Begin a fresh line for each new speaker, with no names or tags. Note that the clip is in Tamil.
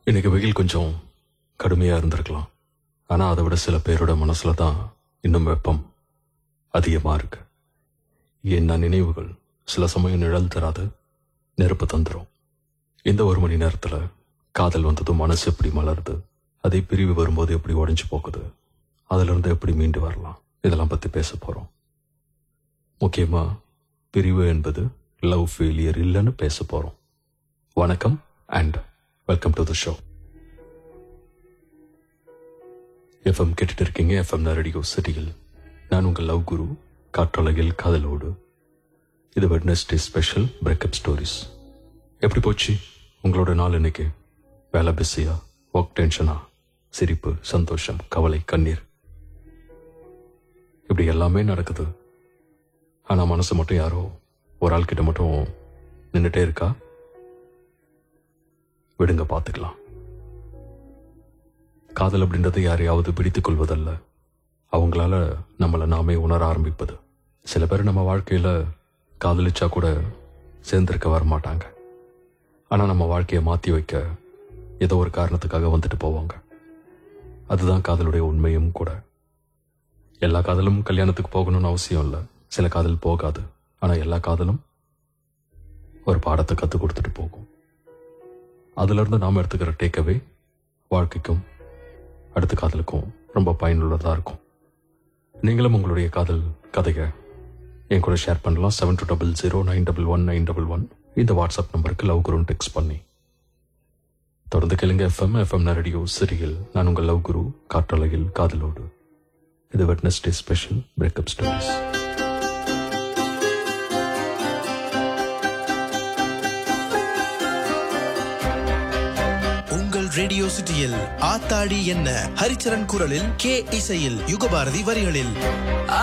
இன்னைக்கு வெயில் கொஞ்சம் கடுமையா இருந்திருக்கலாம் ஆனா அதை விட சில பேரோட மனசுல தான் இன்னும் வெப்பம் அதிகமா இருக்கு என்ன நினைவுகள் சில சமயம் நிழல் தராது நெருப்பு தந்துரும் இந்த ஒரு மணி நேரத்துல காதல் வந்ததும் மனசு எப்படி மலருது அதே பிரிவு வரும்போது எப்படி உடைஞ்சு போகுது அதுல இருந்து எப்படி மீண்டு வரலாம் இதெல்லாம் பத்தி பேச போறோம் முக்கியமா பிரிவு என்பது லவ் ஃபெயிலியர் இல்லைன்னு பேச போறோம் வணக்கம் and welcome to the show FM கேட்டுட்டு இருக்கீங்க எஃப்எம் ரேடியோ சிட்டியில் நான் உங்கள் லவ் குரு காற்றலையில் காதலோடு இது வெட்னஸ்டே ஸ்பெஷல் பிரேக்கப் ஸ்டோரிஸ் எப்படி போச்சு உங்களோட நாள் இன்னைக்கு வேலை பிஸியா ஒர்க் டென்ஷனா சிரிப்பு சந்தோஷம் கவலை கண்ணீர் இப்படி எல்லாமே நடக்குது ஆனா மனசு மட்டும் யாரோ ஒரு ஆள் கிட்ட மட்டும் நின்னுட்டே இருக்கா விடுங்க பாத்துக்கலாம் காதல் அப்படின்றது யாரையாவது பிடித்துக் கொள்வதல்ல அவங்களால நம்மள நாமே உணர ஆரம்பிப்பது சில பேர் நம்ம வாழ்க்கையில காதலிச்சா கூட சேர்ந்திருக்க வர மாட்டாங்க ஆனா நம்ம வாழ்க்கையை மாத்தி வைக்க ஏதோ ஒரு காரணத்துக்காக வந்துட்டு போவாங்க அதுதான் காதலுடைய உண்மையும் கூட எல்லா காதலும் கல்யாணத்துக்கு போகணும்னு அவசியம் இல்லை சில காதல் போகாது ஆனா எல்லா காதலும் ஒரு பாடத்தை கற்றுக் கொடுத்துட்டு போகும் அதுல இருந்து நாம எடுத்துக்கிற டேக்அவே வாழ்க்கைக்கும் அடுத்த காதலுக்கும் ரொம்ப பயனுள்ளதா இருக்கும் நீங்களும் உங்களுடைய காதல் கதையை என் கூட ஷேர் பண்ணலாம் seven two double zero nine double one nine double one இந்த வாட்ஸ்அப் நம்பருக்கு லவ் குருன்னு டெக்ஸ்ட் பண்ணி தொடர்ந்து கேளுங்க எஃப்எம் எஃப்எம் ரேடியோ சிறியில் நான் உங்கள் லவ் குரு காற்றலையில் காதலோடு இது வெட்னஸ்டே ஸ்பெஷல் பிரேக்கப் ஸ்டோரிஸ்
உங்கள் ரேடியோ சிட்டியில் ஆத்தாடி என்ன ஹரிச்சரன் குரலில் கே இசையில் யுகபாரதி வரிகளில்